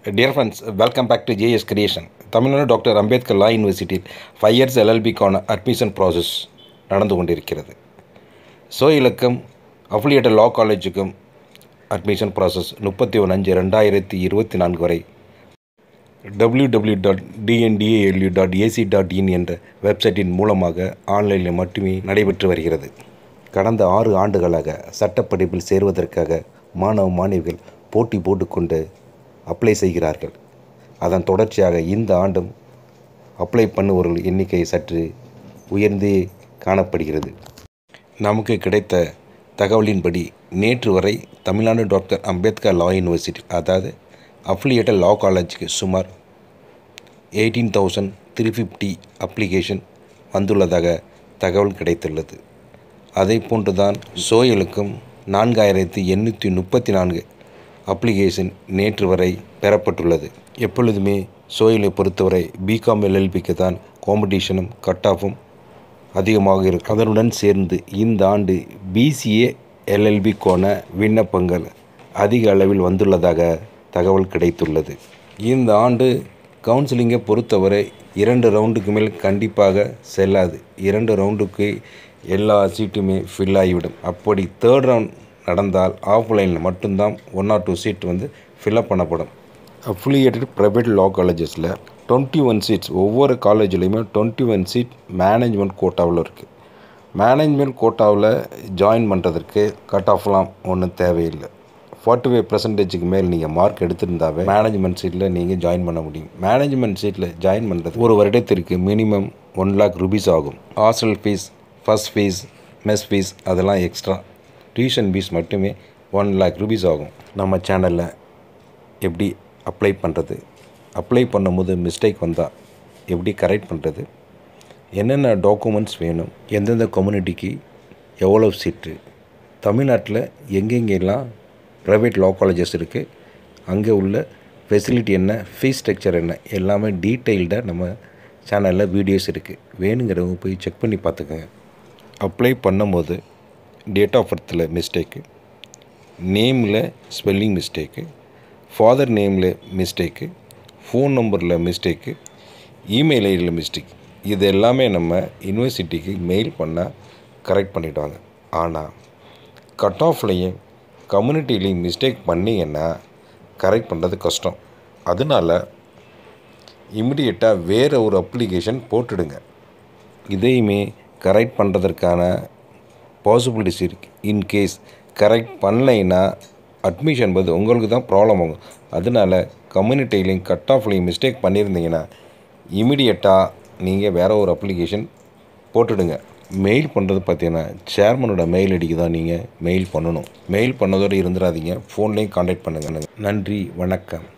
dear friends welcome back to JS creation Tamil Nadu doctor Ambedkar law யூனிவர்சிட்டியில் five years எல்எல்பிக்கான admission process நடந்து கொண்டிருக்கிறது so இலக்கம் அஃபிலியேட்டட் லா காலேஜுக்கும் அட்மிஷன் ப்ராசஸ் முப்பத்தி ஒன்று அஞ்சு ரெண்டாயிரத்தி இருபத்தி நான்கு வரை W W dot TNDALU dot AC dot in என்ற வெப்சைட்டின் மூலமாக ஆன்லைனில் மட்டுமே நடைபெற்று வருகிறது கடந்த ஆறு ஆண்டுகளாக சட்டப்படிப்பில் சேர்வதற்காக மாணவ மாணவிகள் போட்டி போட்டுக்கொண்டு அப்ளை செய்கிறார்கள் அதன் தொடர்ச்சியாக இந்த ஆண்டும் அப்ளை பண்ணுபவர்கள் எண்ணிக்கை சற்று உயர்ந்தே காணப்படுகிறது நமக்கு கிடைத்த தகவலின்படி நேற்று வரை Tamil Nadu doctor Ambedkar law university அதாவது அஃபிலியேட்டட் லா காலேஜுக்கு சுமார் eighteen thousand three fifty application வந்துள்ளதாக தகவல் கிடைத்துள்ளது அதை போன்றுதான் சோயலுக்கும் நான்காயிரத்தி எண்ணூற்றி முப்பத்தி நான்கு அப்ளிகேஷன் நேற்று வரை பெறப்பட்டுள்ளது எப்பொழுதுமே சோயலை பொறுத்தவரை பிகாம் எல்எல்பிக்கு தான் காம்படிஷனும் கட் ஆஃபும் அதிகமாக இருக்கும் அதனுடன் சேர்ந்து இந்த ஆண்டு பிசிஏ எல்எல்பிக்கான விண்ணப்பங்கள் அதிக அளவில் வந்துள்ளதாக தகவல் கிடைத்துள்ளது இந்த ஆண்டு கவுன்சிலிங்கை பொறுத்தவரை இரண்டு ரவுண்டுக்கு மேல் கண்டிப்பாக செல்லாது இரண்டு ரவுண்டுக்கு எல்லா சீட்டுமே ஃபில் ஆகிவிடும் அப்படி தேர்ட் ரவுண்ட் நடந்தால் ஆஃப்லைனில் மட்டும்தான் ஒன் ஆர் டூ சீட் வந்து ஃபில்அப் பண்ணப்படும் அஃபிலியேட்டட் ப்ரைவேட் லா காலேஜஸில் டுவெண்ட்டி ஒன் சீட்ஸ் ஒவ்வொரு காலேஜ்லேயுமே டுவெண்ட்டி ஒன் சீட் மேனேஜ்மெண்ட் கோட்டாவில் இருக்குது மேனேஜ்மெண்ட் கோட்டாவில் ஜாயின் பண்ணுறதுக்கு கட் ஆஃப்லாம் ஒன்றும் தேவையில்லை ஃபார்ட்டி ஃபைவ் பர்சன்டேஜுக்கு மேல் நீங்கள் மார்க் எடுத்திருந்தாவே மேனேஜ்மெண்ட் சீட்டில் நீங்கள் ஜாயின் பண்ண முடியும் மேனேஜ்மெண்ட் சீட்டில் ஜாயின் பண்ணுறது ஒரு வருடத்திற்கு மினிமம் ஒன் லேக் ருபீஸ் ஆகும் hostel fees first fees mess fees அதெல்லாம் எக்ஸ்ட்ரா டியூஷன் ஃபீஸ் மட்டுமே ஒன் லேக் ருபீஸ் ஆகும் நம்ம சேனலில் எப்படி அப்ளை பண்ணுறது அப்ளை பண்ணும்போது மிஸ்டேக் வந்தால் எப்படி கரெக்ட் பண்ணுறது என்னென்ன டாக்குமெண்ட்ஸ் வேணும் எந்தெந்த கம்யூனிட்டிக்கு எவ்வளோ சீட்டு தமிழ்நாட்டில் எங்கெங்கெல்லாம் ப்ரைவேட் லா காலேஜஸ் இருக்குது அங்கே உள்ள ஃபெசிலிட்டி என்ன ஃபீஸ் ஸ்ட்ரக்சர் என்ன எல்லாமே டீட்டெயில்டாக நம்ம சேனலில் வீடியோஸ் இருக்குது வேணுங்கிறவங்க போய் செக் பண்ணி பார்த்துக்கோங்க அப்ளை பண்ணும்போது டேட் ஆஃப் பர்த்தில் மிஸ்டேக்கு நேமில் ஸ்பெல்லிங் மிஸ்டேக்கு ஃபாதர் நேமில் மிஸ்டேக்கு ஃபோன் நம்பரில் மிஸ்டேக்கு இமெயில் ஐடியில் மிஸ்டேக் இது எல்லாமே நம்ம யூனிவர்சிட்டிக்கு மெயில் பண்ணால் கரெக்ட் பண்ணிவிடுவாங்க ஆனால் கட் ஆஃப்லையும் கம்யூனிட்டிலையும் மிஸ்டேக் பண்ணிங்கன்னா கரெக்ட் பண்ணுறது கஷ்டம் அதனால் இமிடியேட்டாக வேறு ஒரு அப்ளிகேஷன் போட்டுடுங்க இதையுமே கரெக்ட் பண்ணுறதற்கான பாசிபிலிட்டிஸ் இருக்குது இன்கேஸ் கரெக்ட் பண்ணலைன்னா அட்மிஷன் என்பது உங்களுக்கு தான் ப்ராப்ளம் ஆகும் அதனால் கம்யூனிட்டிலையும் கட் ஆஃப்லையும் மிஸ்டேக் பண்ணியிருந்தீங்கன்னா இமிடியட்டாக நீங்கள் வேறு ஒரு அப்ளிகேஷன் போட்டுடுங்க மெயில் பண்ணுறது பார்த்தீங்கன்னா சேர்மனோட மெயில் ஐடிக்கு தான் நீங்கள் மெயில் பண்ணணும் மெயில் பண்ணதோடு இருந்துடாதீங்க ஃபோன்லேயும் காண்டாக்ட் பண்ணுங்கள் நன்றி வணக்கம்